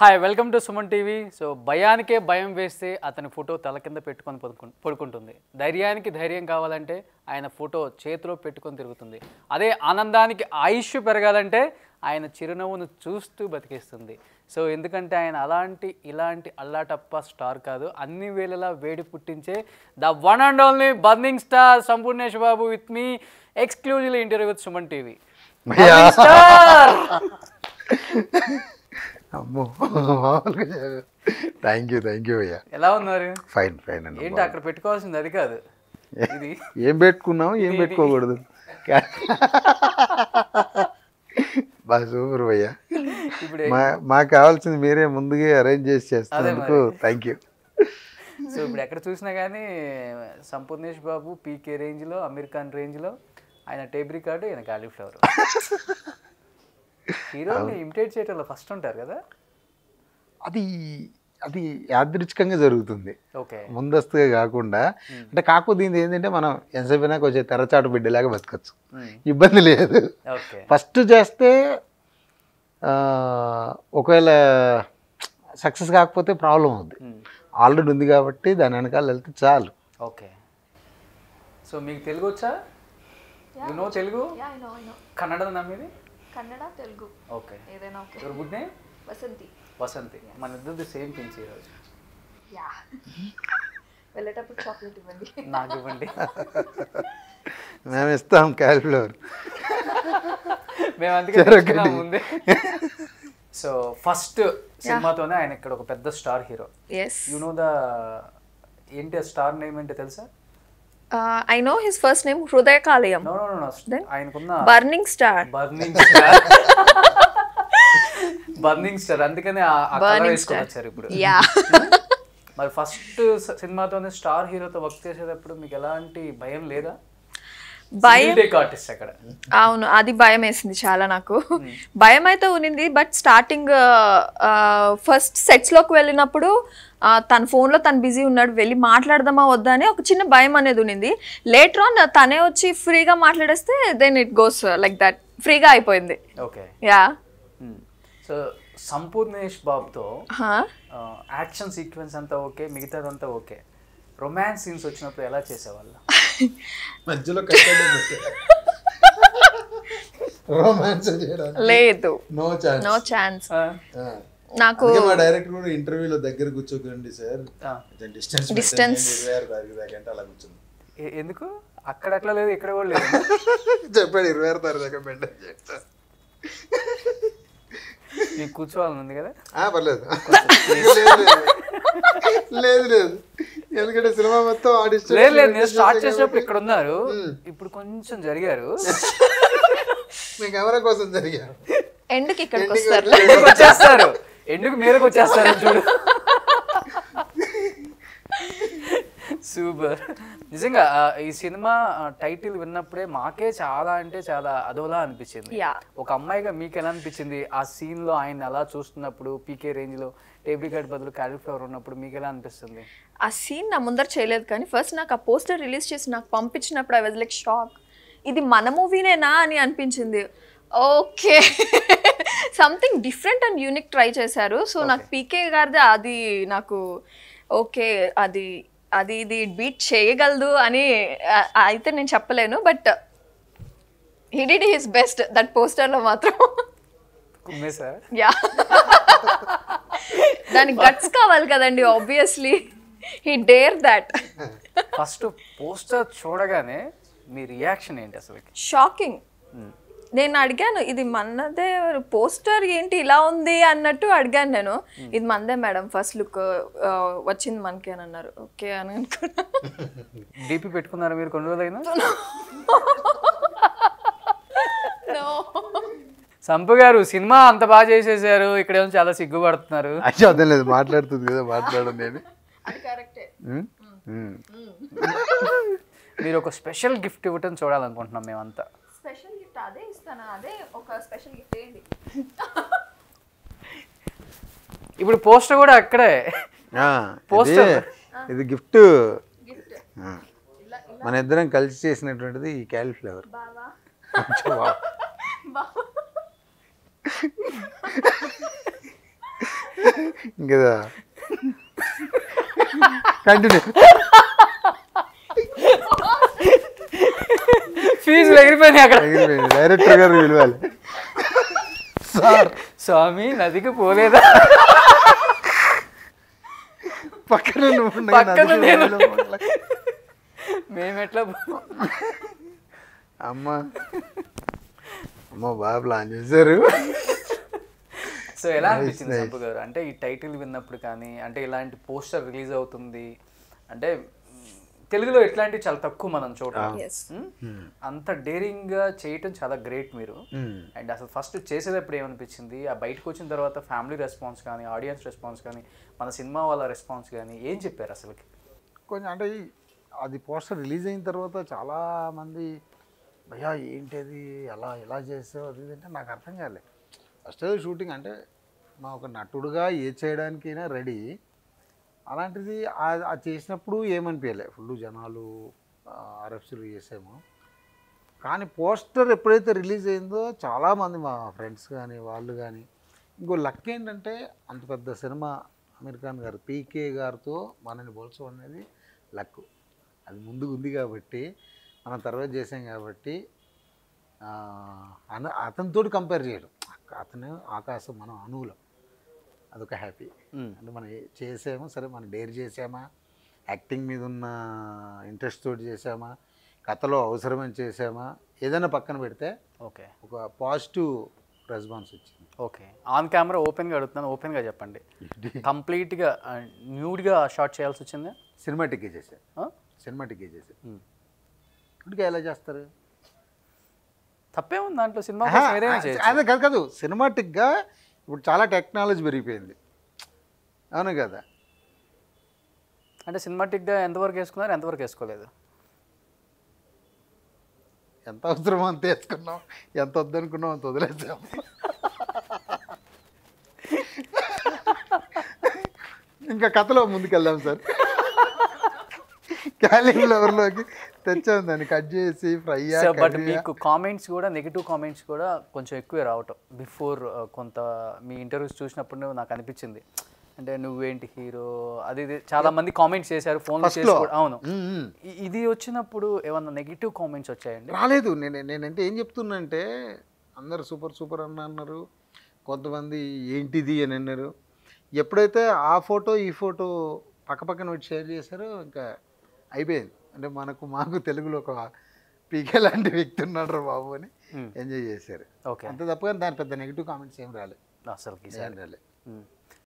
Hi welcome to Suman TV so భయానికే భయం వేస్తే అతని ఫోటో తల కింద పెట్టుకొని పడుకు పడుకుంటుంది ధైర్యానికి ధైర్యం కావాలంటే ఆయన ఫోటో చేతిలో పెట్టుకొని తిరుగుతుంది అదే ఆనందానికి ఆయుష్ పెరగాలంటే ఆయన చిరునవ్వును చూస్తూ బతికిస్తుంది సో ఎందుకంటే ఆయన అలాంటి ఇలాంటి అల్లాటప్ప స్టార్ కాదు అన్ని వేళలా వేడి పుట్టించే the one and only burning star Sampoornesh Babu with me exclusively interview with Suman TV star అమ్మో మామూలుగా థ్యాంక్ యూ థ్యాంక్ యూ అయ్యా ఎలా ఉన్నారు ఫైన్ ఫైన్ అండి ఏంటి అక్కడ పెట్టుకోవాల్సింది అది కాదు ఇది ఏం పెట్టుకున్నాం ఏం పెట్టుకోకూడదు బాగా సూపర్ భయ్యా ఇప్పుడు మా మాకు కావాల్సింది మీరే ముందుగా అరేంజ్ చేసి చేస్తున్నందుకు థ్యాంక్ యూ సో ఇప్పుడు ఎక్కడ చూసినా కానీ సంపూర్ణేష్ బాబు పీకే రేంజ్లో అమీర్ ఖాన్ రేంజ్లో ఆయన టేబ్ రికార్డు ఆయన కాలీఫ్లవర్ హీరోని ఇమిటేట్ చేయడంలో ఫస్ట్ ఉంటారు కదా అది అది యాదృచ్ఛికంగా జరుగుతుంది ఓకే ముందస్తుగా కాకుండా అంటే కాకపోతే దీని ఏంటంటే మనం ఎంతసేపు కొంచెం తెరచాటు బిడ్డలాగా బతకచ్చు ఇబ్బంది లేదు ఓకే ఫస్ట్ చేస్తే ఆ, ఒకవేళ సక్సెస్ కాకపోతే ప్రాబ్లం అవుద్ది ఆల్రెడీ ఉంది కాబట్టి దాని వెనకాల వెళ్తే చాలు ఓకే సో మీకు తెలుగు వచ్చా you know Telugu ya I know I know Kannada నమ్మేది కన్నడ తెలుగు ఓకే ఏదైనా okay your good name Vasanthi Vasanthi మన ఇద్దరిది సేమ్ పించ్ ఈరోజు యా వెళ్ళేటప్పుడు చాక్లెట్ ఇవ్వండి నాకు ఇవ్వండి మేము ఇస్తాం క్యాలిఫ్లవర్ మేము అందుకే తెచ్చుకున్నాం ముందే సో ఫస్ట్ సినిమాతోనే ఆయన ఇక్కడ ఒక పెద్ద star hero yes you know the ఏంటి ఆ స్టార్ నేమ్ ఏంటో తెలుసా I know his first name Hrudaya Kaleyam no no no ఆయనకున్న burning star burning star burning star అందుకనే ఆ కలర్ Burning వేసుకొని star. వచ్చారు ఇప్పుడు యా మరి ఫస్ట్ సినిమాతోనే స్టార్ హీరోతో వర్క్ చేసేటప్పుడు మీకు ఎలాంటి భయం లేదా భయం టేక్ ఆర్టిస్ట్ అక్కడ అవును అది భయం వేసింది చాలా నాకు భయం అయితే ఉన్నింది బట్ స్టార్టింగ్ ఫస్ట్ సెట్స్ లోకి వెళ్ళినప్పుడు ఆ, తన ఫోన్లో తను బిజీ ఉన్నాడు వెళ్ళి మాట్లాడదామా వద్దా అని ఒక చిన్న భయం అనేది ఉన్నింది లేటర్ ఆన్ తనే వచ్చి ఫ్రీగా మాట్లాడేస్తే then it goes like that ఫ్రీగా అయిపోయింది ఓకే యా సో సంపూర్ణేష్ బాబుతో యాక్షన్ సీక్వెన్స్ అంతా ఓకే మిగతాదంతా ఓకే రొమాన్స్ సీన్స్ వచ్చినప్పుడు ఎలా చేసేవాళ్ళు మధ్యలో రొమాన్స్ చేయడానికి లేదు నో ఛాన్స్ నో ఛాన్స్ నాకు మా డైరెక్టర్ కూడా ఇంటర్వ్యూలో దగ్గర కూర్చోకండి సార్ ఆ, డిస్టెన్స్ Distance. ఇరవై ఆరు తారీఖు దాకా అంటే అలా కూర్చుంది ఎ- ఎందుకు అక్కడ అట్లా లేదు ఇక్కడ కూడా లేదు చెప్పాడు ఇరవై ఆరు తారీఖు దాకా మెయింటైన్ చేస్తా మీకు కూర్చోవాలని ఉంది కదా ఆ, పర్లేదు లేదు, లేదు. లేదు లేదు ఎందుకంటే సినిమా మొత్తం ఆ distance లేదు లేదు నేను maintain స్టార్ట్ చేసే చేసినప్పుడు ఇక్కడ ఉన్నారు ఇప్పుడు కొంచెం జరిగారు మీ కెమెరా కోసం జరిగారు ఎండ్కి ఇక్కడికి వస్తారు ఎందుకు వచ్చేస్తారు ఎందుకు మీరకు వచ్చేస్తారు చూడు సూపర్ నిజంగా ఆ, ఈ సినిమా టైటిల్ విన్నప్పుడే మాకే చాలా అంటే చాలా అదోలా అనిపించింది యా ఒక అమ్మాయిగా మీకు ఎలా అనిపించింది ఆ సీన్ లో ఆయన అలా చూస్తున్నప్పుడు పీకే రేంజ్ లో టేబుల్ కార్డ్ బదులు క్యాలీఫ్లవర్ ఉన్నప్పుడు మీకు ఎలా అనిపిస్తుంది ఆ సీన్ నా ముందర చేయలేదు కానీ ఫస్ట్ నాకు ఆ పోస్టర్ రిలీజ్ చేసి నాకు పంపించినప్పుడు ఐ వాజ్ లైక్ షాక్ ఇది మన మూవీనేనా అని అనిపించింది okay something different and unique try చేశారు సో నాకు పీకే గారిది అది నాకు ఓకే అది అది ఇది బీట్ చేయగలదు అని ఆ, అయితే నేను చెప్పలేను but he did his best that పోస్టర్లో మాత్రం కుమ్మేశారా యా దానికి గట్స్ కావాలి కదండి obviously he dare that first poster చూడగానే మీ రియాక్షన్ ఏంటి అసలు షాకింగ్ నేను అడిగాను ఇది మనదే పోస్టర్ ఏంటి ఇలా ఉంది అన్నట్టు అడిగాను నేను ఇది మనదే మేడం ఫస్ట్ లుక్ వచ్చింది మనకి అని అన్నారు ఓకే అని అనుకున్నా డిపి పెట్టుకున్నారా మీరు కొన్ని రోజులైనా No. సంపు గారు సినిమా అంత బాగా చేసేసారు ఇక్కడేమో చాలా సిగ్గుపడుతున్నారు అయ్యో అదే లేదు మాట్లాడుతుంది కదా మాట్లాడడం నేను అది కరెక్టే ఉమ్, ఉమ్. మీరు ఒక స్పెషల్ గిఫ్ట్ ఇవ్వటం చూడాలనుకుంటున్నాం మేమంతా స్పెషల్ గిఫ్ట్ అదే ఇస్తాను అదే ఒక స్పెషల్ గిఫ్ట్ ఏంటి ఇప్పుడు పోస్టర్ కూడా అక్కడే ఆ, Poster. ఇది ఇది గిఫ్ట్ గిఫ్ట్ మన ఇద్దరం కలిసి చేసినటువంటిది ఈ క్యాలిఫ్లవర్ బావా ఇంకా కంటిన్యూ ఫీజులు ఎగిరిపోయినాయి అక్కడ డైరెక్టర్ గారు పిలవాలి సార్ స్వామి నదికి పోలేదా పక్కన నువ్వు ఉండగా పక్కన నదికి నేను. వెళ్ళాలి. మేమెట్లా అమ్మ అమ్మ బాగా ప్లాన్ చేశారు సో ఎలా అనిపించింది సంపు గారు అంటే ఈ టైటిల్ విన్నప్పుడు కానీ అంటే ఇలాంటి పోస్టర్ రిలీజ్ అవుతుంది అంటే మ్, తెలుగులో ఇట్లాంటివి చాలా తక్కువ మనం చూడటం Yes. మ్? అంత డేరింగ్ గా చేయటం చాలా గ్రేట్ మీరు అండ్ అసలు ఫస్ట్ చేసేటప్పుడు ఏమనిపించింది ఆ బయటకు వచ్చిన తర్వాత ఫ్యామిలీ రెస్పాన్స్ కానీ ఆడియన్స్ రెస్పాన్స్ కానీ మన సినిమా వాళ్ళ రెస్పాన్స్ కానీ ఏం చెప్పారు అసలుకి కొంచెం అంటే ఈ- అది పోస్టర్ రిలీజ్ అయిన తర్వాత చాలా మంది భయ్యా ఏంటిది ఎలా ఎలా చేసావు అది ఇది అంటే నాకు అర్థం కాలే ఫస్ట్ షూటింగ్ అంటే మా ఒక నటుడుగా ఏ చేయడానికైనా రెడీ అలాంటిది ఆ- అది చేసినప్పుడు ఏమనిపించలే ఫుల్ జనాలు ఆర్ఎఫ్సీలు చేసాము కానీ పోస్టర్ ఎప్పుడైతే రిలీజ్ అయిందో చాలామంది మా ఫ్రెండ్స్ కానీ వాళ్ళు కానీ ఇంకో లక్ ఏంటంటే అంత పెద్ద సినిమా అమీర్ ఖాన్ గారు పీకే గారితో మనని పోల్చడం అనేది లక్ అది ముందుకు ఉంది కాబట్టి మనం తర్వాత చేసాం కాబట్టి ఆ, అన అతనితోటి కంపేర్ చేయడం అతను ఆకాశం మనం అణువులం అదొక హ్యాపీ మ్. అంటే మనం ఏ- చేసాము సరే మనం డేర్ చేసామా యాక్టింగ్ మీద ఉన్న ఇంట్రెస్ట్ తోటి చేసామా కథలో అవసరమని చేసామా ఏదైనా పక్కన పెడితే ఓకే ఒక పాజిటివ్ రెస్పాన్స్ వచ్చింది ఓకే ఆన్ కెమెరా ఓపెన్గా అడుగుతున్నాను ఓపెన్గా చెప్పండి కంప్లీట్గా న్యూడ్గా షార్ట్ చేయాల్సి వచ్చిందా సినిమాటిక్ చేశారు ఆ? సినిమాటిక్ చేశారు మ్. ఇప్పటికే ఎలా చేస్తారు తప్పే ఉంది దాంట్లో సినిమా ఆహా, కోసం ఏదైనా చేయొచ్చు అదే కాదు కాదు సినిమాటిక్గా ఇప్పుడు చాలా టెక్నాలజీ పెరిగిపోయింది అవును కదా అంటే సినిమాటిక్గా ఎంతవరకు వేసుకున్నారు ఎంతవరకు వేసుకోలేదు ఎంత అవసరమో అంత వేసుకున్నాం ఎంత వద్దనుకున్నాం అంత వదిలేసాం ఇంకా కథలో ముందుకెళ్దాం సార్ క్యాలీఫ్లవర్లోకి తెచ్చాం దాన్ని కట్ చేసి ఫ్రై సో బట్ మీకు కామెంట్స్ కూడా నెగిటివ్ కామెంట్స్ కూడా కొంచెం ఎక్కువే రావటం బిఫోర్ కొంత మీ ఇంటర్వ్యూస్ చూసినప్పుడు నాకు అనిపించింది అంటే నువ్వేంటి హీరో అది ఇది చాలా మంది కామెంట్స్ చేశారు ఫోన్ First చేసి లో. కూడా అవును మ్మ్, మ్మ్. ఇ- ఇది వచ్చినప్పుడు ఏమన్నా నెగిటివ్ కామెంట్స్ వచ్చాయండి రాలేదు నేను నేనంటే ఏం చెప్తున్నా అంటే అందరు సూపర్ సూపర్ అన్న అన్నారు కొంతమంది ఏంటిది అని అన్నారు ఎప్పుడైతే ఆ ఫోటో ఈ ఫోటో పక్క పక్కన పెట్టి షేర్ చేశారో ఇంకా అయిపోయింది అంటే మనకు మాకు తెలుగులో ఒక పీకే లాంటి వ్యక్తి ఉన్నాడు రా బాబు అని Hmm. ఎంజాయ్ చేశారు ఓకే అంతే తప్ప దాని పెద్ద నెగిటివ్ కామెంట్స్ ఏం రాలేదు అసలుకి ఏం రాలేదు మ్.